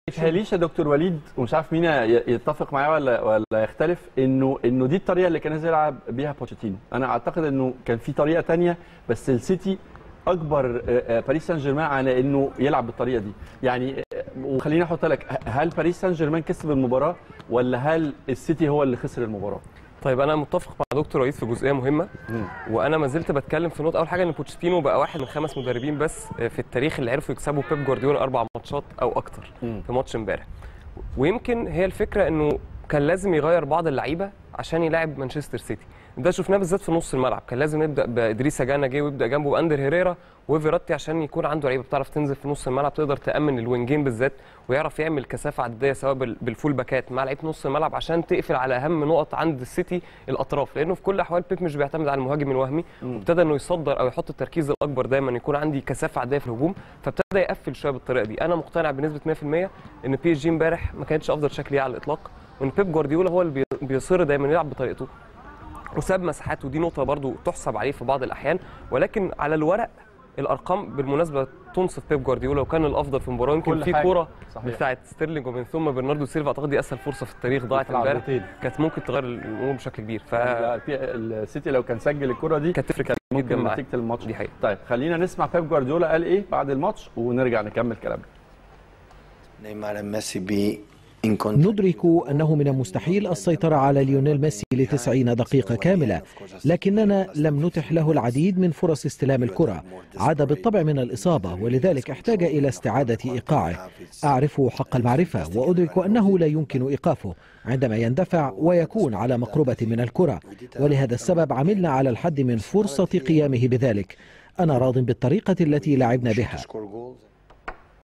يتهيأليش يا دكتور وليد ومش عارف مين ي- يتفق معايا ولا ولا يختلف انه انه دي الطريقه اللي كان عايز يلعب بيها بوتشيتينو انا اعتقد انه كان في طريقه تانية بس السيتي اكبر آه، آه، باريس سان جيرمان على انه يلعب بالطريقه دي يعني آه، وخليني احط لك ه- هل باريس سان جيرمان كسب المباراه ولا هل السيتي هو اللي خسر المباراه طيب انا متفق مع دكتور رئيس في جزئيه مهمه وانا ما زلت بتكلم في نقطه اول حاجه ان بوتشيتينو بقى واحد من خمس مدربين بس في التاريخ اللي عرفوا يكسبوا بيب جوارديولا اربع ماتشات او اكتر مم. في ماتش امبارح ويمكن هي الفكره انه كان لازم يغير بعض اللعيبه عشان يلاعب مانشستر سيتي ده شفناه بالذات في نص الملعب كان لازم يبدا بادريسا جانا جه ويبدا جنبه اندر هيريرا وفيراتي عشان يكون عنده لعيبه بتعرف تنزل في نص الملعب تقدر تامن الوينجين بالذات ويعرف يعمل كثافه عدديه سواء بال- بالفول باكات مع لعيبه نص الملعب عشان تقفل على اهم نقط عند السيتي الاطراف لانه في كل الاحوال بيب مش بيعتمد على المهاجم الوهمي وابتدى انه يصدر او يحط التركيز الاكبر دايما يكون عندي كثافه عدديه في الهجوم فابتدى يقفل شويه بالطريقه دي انا مقتنع بنسبه 100% ان بي اس جي امبارح ما كانتش افضل شكل ليه على الاطلاق وان بيب جوارديولا هو اللي بي- بيصر دايما يلعب بطريقته وساب مساحات ودي نقطه برضو تحسب عليه في بعض الاحيان ولكن على الورق الارقام بالمناسبه تنصف بيب جوارديولا وكان الافضل في المباراه يمكن كل في حاجة. كوره صحيح. بتاعت ستيرلينج ومن ثم برناردو سيلفا اعتقد دي اسهل فرصه في التاريخ ضاعت في امبارح العرضتين. كانت ممكن تغير الامور بشكل كبير ف لا، البي- السيتي لو كان سجل الكره دي كانت تفرق جدا ممكن معاه نتيجه الماتش دي حقيقة. طيب خلينا نسمع بيب جوارديولا قال ايه بعد الماتش ونرجع نكمل كلامنا Neymar and Messi be in contact. ندرك أنه من المستحيل السيطرة على ليونيل ميسي لتسعين دقيقة كاملة لكننا لم نتح له العديد من فرص استلام الكرة عاد بالطبع من الإصابة ولذلك احتاج إلى استعادة إيقاعه أعرف حق المعرفة وأدرك أنه لا يمكن إيقافه عندما يندفع ويكون على مقربة من الكرة ولهذا السبب عملنا على الحد من فرصة قيامه بذلك أنا راض بالطريقة التي لعبنا بها Score goals.